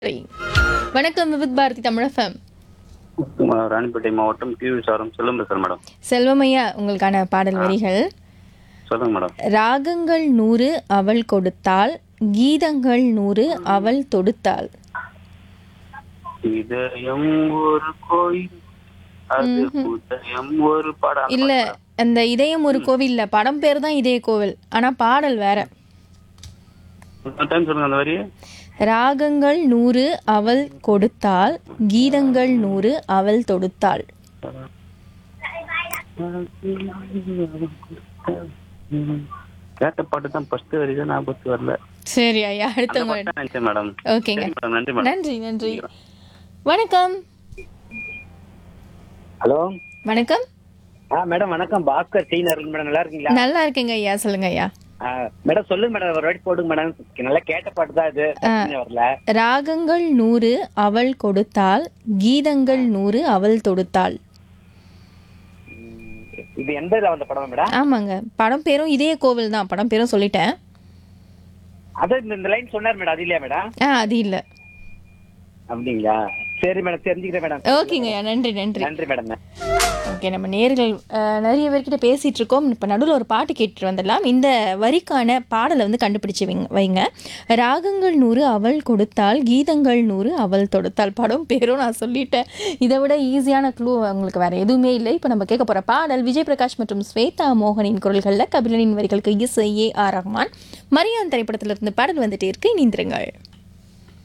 வணக்கம் விவித் பாரதி தமிழகம் ராணிப்பேட்டை மாவட்டம் கி விசாரம் செல்லும் பேசுறேன் மேடம் செல்வமையா உங்களுக்கான பாடல் வரிகள் சொல்லுங்க மேடம் ராகங்கள் நூறு அவள் கொடுத்தாள் கீதங்கள் நூறு அவள் தொடுத்தாள் இதயம் ஒரு கோயில் அது உதயம் ஒரு படம் இல்ல அந்த இதயம் ஒரு கோவில்ல படம் பேர் தான் இதய கோவில் ஆனா பாடல் வேற டைம் சொல்லுங்க அந்த வரி ராகங்கள் நூறு அவள் கொடுத்தாள் கீதங்கள் நூறு அவள் தொடுத்தாள் கேட்ட பாட்டு தான் ஃபர்ஸ்ட் வரி தான் ஞாபகத்துக்கு வரல சரி ஐயா அந்த அடுத்தவங்க பாட்டு தான் நினைச்சேன் மேடம் ஓகேங்க சரி மேடம் நன்றி மேடம் நன்றி நன்றி வணக்கம் ஹலோ வணக்கம் ஆ மேடம் வணக்கம் பாஸ்கர் சீனர் மேடம் நல்லா இருக்கீங்களா நல்லா இருக்கேங்க ஐயா சொல்லுங்க ஐயா ஆ, மேடம் சொல்லுங்க மேடம் ஒரு வாட்டி போடுங்க மேடம் நல்லா கேட்ட பாட்டு தான் இது பிரச்சனை வரல ராகங்கள் நூறு அவள் கொடுத்தாள் கீதங்கள் நூறு அவள் தொடுத்தாள் இது எந்த இதுல வந்த படம் மேடம் ஆமாங்க படம் பேரும் இதே கோவில் தான் படம் பேரும் சொல்லிட்டேன் அதான் இந்த- இந்த லைன் சொன்னார் மேடம் அது இல்லையா மேடம் ஆ அது இல்ல அப்படிங்களா சரி மேடம் தெரிஞ்சுக்கிறேன் மேடம் ஓகேங்க ஐயா நன்றி நன்றி நன்றி மேடம் ஓகே நம்ம நேர்கள் அஹ், நிறைய பேர்கிட்ட பேசிட்டு இருக்கோம் இப்போ நடுவில் ஒரு பாட்டு கேட்டுட்டு வந்துடலாம் இந்த வரிக்கான பாடலை வந்து கண்டுபிடிச்சு வைங்க வைங்க ராகங்கள் நூறு அவள் கொடுத்தாள் கீதங்கள் நூறு அவள் தொடுத்தாள் படம் பேரும் நான் சொல்லிட்டேன் இதை விட ஈஸியான க்ளூ உங்களுக்கு வேற எதுவுமே இல்லை இப்போ நம்ம கேட்க போகிற பாடல் விஜய் பிரகாஷ் மற்றும் ஸ்வேதா மோகனின் குரல்களில் கபிலனின் வரிகளுக்கு இசை ஏ ஆர் ரஹ்மான் மரியான் திரைப்படத்திலிருந்து பாடல் வந்துட்டே இருக்கு இணைந்திருங்கள்